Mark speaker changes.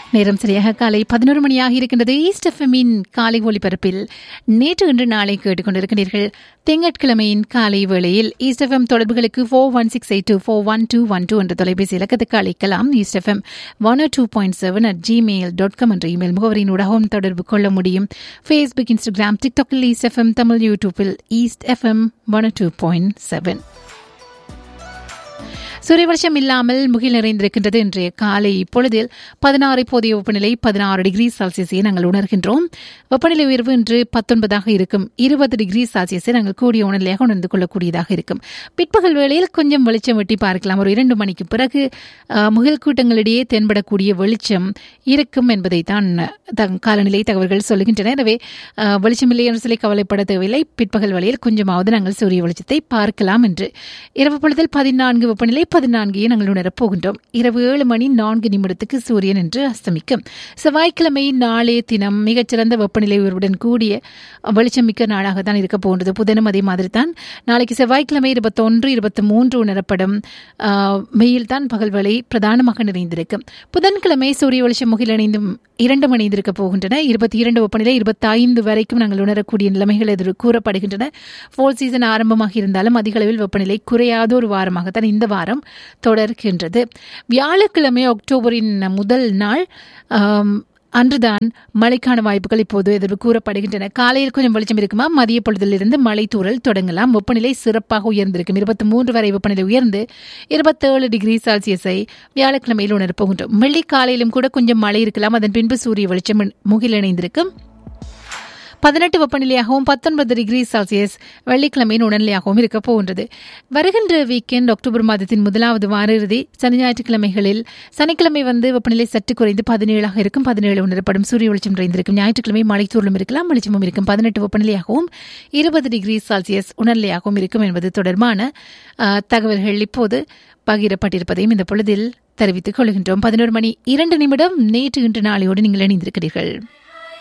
Speaker 1: நேரம் சரியாக காலை பதினோரு மணியாக இருக்கின்றது ஈஸ்ட் எஃப்எம்மின் காலை ஒலிபரப்பில் நேற்று இன்று நாளை கேட்டுக்கொண்டிருக்கிறீர்கள் திங்கட்கிழமையின் காலை வேளையில் ஈஸ்ட் எஃப்எம் தொடர்புகளுக்கு four one six eight two four one two one two என்ற தொலைபேசி இலக்கத்துக்கு அழைக்கலாம் east FM one two point seven at Gmail dot com என்ற இமெயில் முகவரியின் ஊடாகவும் தொடர்பு கொள்ள முடியும் ஃபேஸ்புக் இன்ஸ்டாகிராம் டிக்டாக்கில் ஈஸ்ட் எஃப்எம் தமிழ் யூடியூப்பில் east FM one two point seven சூரியவர்ஷம் இல்லாமல் முகில் நிறைந்திருக்கின்றது இன்றைய காலை இப்பொழுதில் பதினாறு போதிய வெப்பநிலை பதினாறு டிகிரி செல்சியஸை நாங்கள் உணர்கின்றோம் வெப்பநிலை உயர்வு இன்று பத்தொன்பதாக இருக்கும் இருபது டிகிரி செல்சியஸை நாங்கள் கூடிய உணர்நிலையாக உணர்ந்து கொள்ளக்கூடியதாக இருக்கும் பிற்பகல் வேளையில் கொஞ்சம் வெளிச்சம் வெட்டி பார்க்கலாம் ஒரு இரண்டு மணிக்கு பிறகு அஹ், முகில் கூட்டங்களிடையே தென்படக்கூடிய வெளிச்சம் இருக்கும் என்பதை தான் தங் காலநிலை தகவல்கள் சொல்லுகின்றன எனவே அஹ், வெளிச்சமில்லை என்று சொல்லி கவலைப்பட தேவையில்லை பிற்பகல் வேளையில் கொஞ்சமாவது நாங்கள் சூரிய வெளிச்சத்தை பார்க்கலாம் என்று இரவு பொழுதில் பதினான்கு வெப்பநிலை பதினான்கையும் நாங்கள் உணரப் போகின்றோம் இரவு ஏழு மணி நான்கு நிமிடத்துக்கு சூரியன் என்று அஸ்தமிக்கும் செவ்வாய்க்கிழமை நாளைய தினம் மிகச்சிறந்த வெப்பநிலை உயர்வுடன் கூடிய வெளிச்சமிக்க நாளாக தான் இருக்க போகின்றது புதனும் அதே மாதிரி தான் நாளைக்கு செவ்வாய்க்கிழமை இருபத்தொன்று இருபத்தி மூன்று உணரப்படும் மெயில் தான் பகல் வேளை பிரதானமாக நிறைந்திருக்கும் புதன்கிழமை சூரிய வெளிச்சம் முகில் இணைந்தும் இரண்டு மணி இருக்க போகின்றன இருபத்தி இரண்டு வெப்பநிலை இருபத்தைந்து வரைக்கும் நாங்கள் உணரக்கூடிய நிலைமைகள் எதிர் கூறப்படுகின்றன ஃபோர் சீசன் ஆரம்பமாக இருந்தாலும் அதிக அளவில் வெப்பநிலை குறையாத ஒரு வாரமாகத்தான் இந்த வாரம் தொடர்கின்றது வியாழக்கிழமை அக்டோபரின் முதல் நாள் ஆம், அன்றுதான் மழைக்கான வாய்ப்புகள் இப்போது எதிர்வு கூறப்படுகின்றன காலையில் கொஞ்சம் வெளிச்சம் இருக்குமா மதிய பொழுதிலிருந்து மழை தூறல் தொடங்கலாம் வெப்பநிலை சிறப்பாக உயர்ந்திருக்கும் இருபத்தி மூன்று வரை வெப்பநிலை உயர்ந்து இருபத்தேழு டிகிரி செல்சியஸை வியாழக்கிழமையில் உணரப் போகின்றோம் வெள்ளி காலையிலும் கூட கொஞ்சம் மழை இருக்கலாம் அதன் பின்பு சூரிய வெளிச்சம் முகில் இணைந்திருக்கும் பதினெட்டு வெப்பநிலையாகவும் பத்தொன்பது டிகிரி செல்சியஸ் வெள்ளிக்கிழமையின் உடல்நிலையாகவும் இருக்க போகின்றது வருகின்ற வீக்கெண்ட் அக்டோபர் மாதத்தின் முதலாவது வார இறுதி சனி ஞாயிற்றுக்கிழமைகளில் சனிக்கிழமை வந்து வெப்பநிலை சற்று குறைந்து பதினேழாக இருக்கும் பதினேழு உணரப்படும் சூரிய வெளிச்சம் நிறைந்திருக்கும் ஞாயிற்றுக்கிழமை மழைத்தூரலும் இருக்கலாம் வெளிச்சமும் இருக்கும் பதினெட்டு வெப்பநிலையாகவும் இருபது டிகிரி செல்சியஸ் உணர்நிலையாகவும் இருக்கும் என்பது தொடர்பான அஹ், தகவல்கள் இப்போது பகிரப்பட்டிருப்பதையும் இந்த பொழுதில் தெரிவித்துக் கொள்கின்றோம் பதினோரு மணி இரண்டு நிமிடம் நேற்று இன்று நாளையோடு நீங்கள் இணைந்திருக்கிறீர்கள்